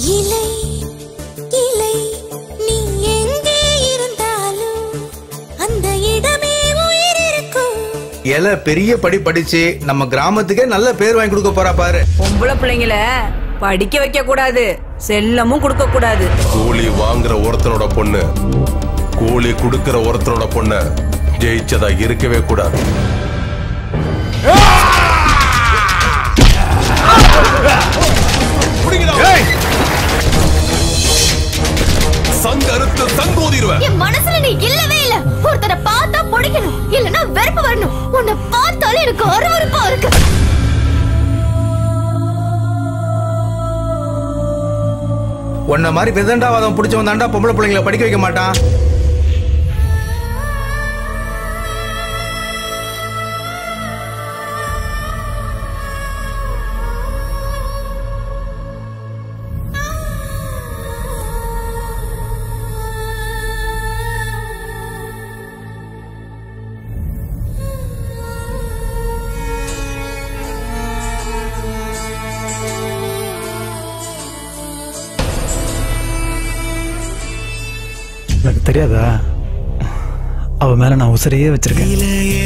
இலை இலை நீ எங்கே இருந்தாலும் அந்த இடமே உயிர் இருக்கும் இல பெரிய படி படிச்சு நம்ம கிராமத்துக்கே நல்ல பேர் வாங்கி கொடுக்க போறா பாரு பொம்பளை பிள்ளைங்கள படிக்க வைக்க கூடாது செல்லமும் கொடுக்க கூடாது கூலி வாங்குற ஒருத்தனோட பொண்ணு கூலி கொடுக்கிற ஒருத்தனோட பொண்ணு ஜெயிச்சதா இருக்கவே கூடாது ஏய்! சங்கருத்து சங்கோதிருவேன் என் மனசுல நீ இல்லவே இல்ல ஒருத்தரை பார்த்தா பிடிக்கணும் இல்லனா வெறுப்பு வரணும் உன்னை பார்த்தாலே எனக்கு அருவருப்பா இருக்கு உன்ன மாதிரி விதண்டாவாதம் பிடிச்சவன் தாண்டா பொம்பளை பிள்ளைங்களை படிக்க வைக்க மாட்டான் எனக்கு தெரியாதா அவ மேல நான் உசிரையே வச்சிருக்கேன்